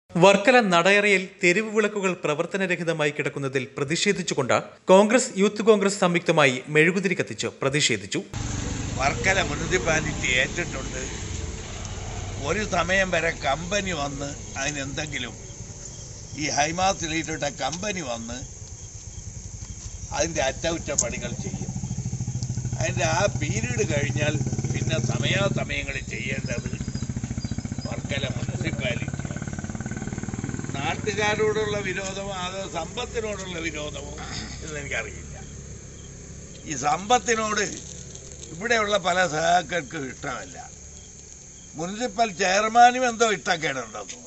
വർക്കല നടയറയിൽ തെരുവ് വിളക്കുകൾ പ്രവർത്തനരഹിതമായി കിടക്കുന്നതിൽ പ്രതിഷേധിച്ചുകൊണ്ട് കോൺഗ്രസ് യൂത്ത് കോൺഗ്രസ് സംയുക്തമായി മെഴുകുതിരി കത്തിച്ച് പ്രതിഷേധിച്ചു വർക്കല മുനിസിപ്പാലിറ്റി ഏറ്റിട്ടുണ്ട് ഒരു സമയം വരെ കമ്പനി വന്ന് അതിനെന്തെങ്കിലും ഈ ഹൈമാസിലിട്ടിട്ട കമ്പനി വന്ന് അതിൻ്റെ അറ്റകുറ്റപ്പണികൾ ചെയ്യും അതിൻ്റെ ആ പീരീഡ് കഴിഞ്ഞാൽ പിന്നെ സമയാസമയങ്ങളിൽ ചെയ്യേണ്ടത് വർക്കല മുനിസിപ്പാലിറ്റി നാട്ടുകാരോടുള്ള വിരോധമോ അതോ സമ്പത്തിനോടുള്ള വിരോധമോ എന്ന് എനിക്കറിയില്ല ഈ സമ്പത്തിനോട് ഇവിടെയുള്ള പല സഹാക്കൾക്കും ഇഷ്ടമല്ല മുനിസിപ്പൽ ചെയർമാനും എന്തോ ഇഷ്ടക്കേടുണ്ടെന്ന് തോന്നുന്നു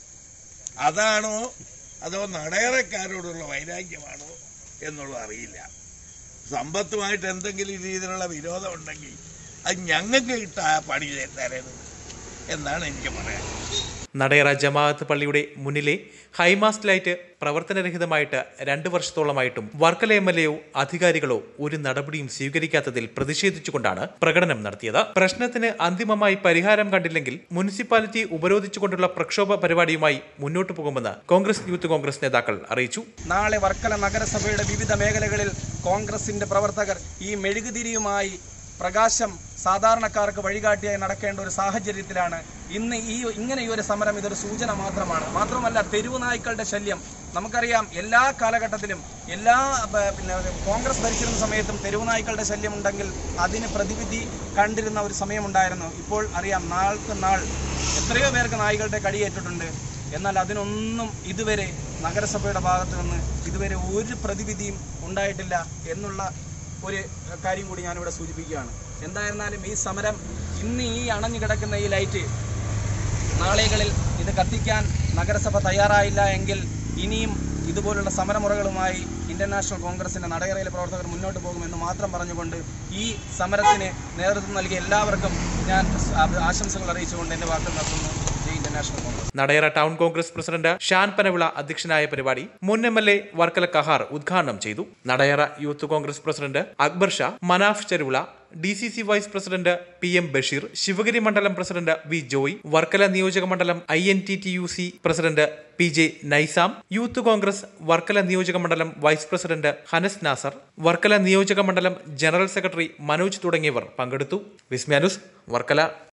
അതാണോ അതോ നടയറക്കാരോടുള്ള വൈരാഗ്യമാണോ എന്നുള്ളത് അറിയില്ല സമ്പത്തുമായിട്ട് എന്തെങ്കിലും രീതിയിലുള്ള വിരോധം ഉണ്ടെങ്കിൽ അത് ഞങ്ങൾക്ക് ഇട്ട ആ പണി തരരുത് എന്നാണ് എനിക്ക് പറയാൻ നടയറ ജമാഅത്ത് പള്ളിയുടെ മുന്നിലെ ഹൈമാസ്റ്റ് ലൈറ്റ് പ്രവർത്തനരഹിതമായിട്ട് രണ്ട് വർഷത്തോളമായിട്ടും വർക്കല എം എൽ എയോ അധികാരികളോ ഒരു നടപടിയും സ്വീകരിക്കാത്തതിൽ പ്രതിഷേധിച്ചുകൊണ്ടാണ് പ്രകടനം നടത്തിയത് പ്രശ്നത്തിന് അന്തിമമായി പരിഹാരം കണ്ടില്ലെങ്കിൽ മുനിസിപ്പാലിറ്റി ഉപരോധിച്ചുകൊണ്ടുള്ള പ്രക്ഷോഭ പരിപാടിയുമായി മുന്നോട്ടു പോകുമെന്ന് കോൺഗ്രസ് യൂത്ത് കോൺഗ്രസ് നേതാക്കൾ അറിയിച്ചു നാളെ വർക്കല നഗരസഭയുടെ വിവിധ മേഖലകളിൽ കോൺഗ്രസിന്റെ പ്രവർത്തകർ ഈ മെഴുകുതിരിയുമായി പ്രകാശം സാധാരണക്കാർക്ക് വഴികാട്ടിയായി നടക്കേണ്ട ഒരു സാഹചര്യത്തിലാണ് ഇന്ന് ഈ ഇങ്ങനെ ഈ ഒരു സമരം ഇതൊരു സൂചന മാത്രമാണ് മാത്രമല്ല തെരുവു നായ്ക്കളുടെ ശല്യം നമുക്കറിയാം എല്ലാ കാലഘട്ടത്തിലും എല്ലാ ബ- പിന്നെ കോൺഗ്രസ് ഭരിച്ചിരുന്ന സമയത്തും തെരുവു നായ്ക്കളുടെ ശല്യം ഉണ്ടെങ്കിൽ അതിന് പ്രതിവിധി കണ്ടിരുന്ന ഒരു സമയമുണ്ടായിരുന്നു ഇപ്പോൾ അറിയാം നാൾക്ക് നാൾ എത്രയോ പേർക്ക് നായ്ക്കളുടെ കടിയേറ്റിട്ടുണ്ട് എന്നാൽ അതിനൊന്നും ഇതുവരെ നഗരസഭയുടെ ഭാഗത്ത് നിന്ന് ഇതുവരെ ഒരു പ്രതിവിധിയും ഉണ്ടായിട്ടില്ല എന്നുള്ള ഒരു കാര്യം കൂടി ഞാനിവിടെ സൂചിപ്പിക്കുകയാണ് എന്തായിരുന്നാലും ഈ സമരം ഇന്ന് ഈ അണഞ്ഞു കിടക്കുന്ന ഈ ലൈറ്റ് നാളെകളിൽ ഇത് കത്തിക്കാൻ നഗരസഭ തയ്യാറായില്ല എങ്കിൽ ഇനിയും ഇതുപോലുള്ള സമരമുറകളുമായി ഇന്ത്യൻ നാഷണൽ കോൺഗ്രസിന്റെ നടയറയിലെ പ്രവർത്തകർ മുന്നോട്ട് പോകുമെന്ന് മാത്രം പറഞ്ഞുകൊണ്ട് ഈ സമരത്തിന് നേതൃത്വം നൽകിയ എല്ലാവർക്കും ഞാൻ ആശംസകൾ അറിയിച്ചുകൊണ്ട് എൻ്റെ വാക്കുകൾ നടത്തുന്നു ജയ് Indian national Congress Nadayara town Congress president Shan Panavila അധ്യക്ഷനായ പരിപാടി മുൻ M L A Varkala Kahar ഉദ്ഘാടനം ചെയ്തു Nadayara youth Congress president Akbar Sha Manaf Cheruvila D C C vice president P M Basheer Sivagiri മണ്ഡലം പ്രസിഡന്റ് വി ജോയ് വർക്കല നിയോജക മണ്ഡലം I N T T U C president P J Nizam youth Congress Varkala നിയോജക മണ്ഡലം വൈസ് പ്രസിഡന്റ് ഹനസ് നാസർ വർക്കല നിയോജക മണ്ഡലം ജനറൽ സെക്രട്ടറി മനോജ് തുടങ്ങിയവർ പങ്കെടുത്തു വിസ്മ്യാനുസ് വർക്കല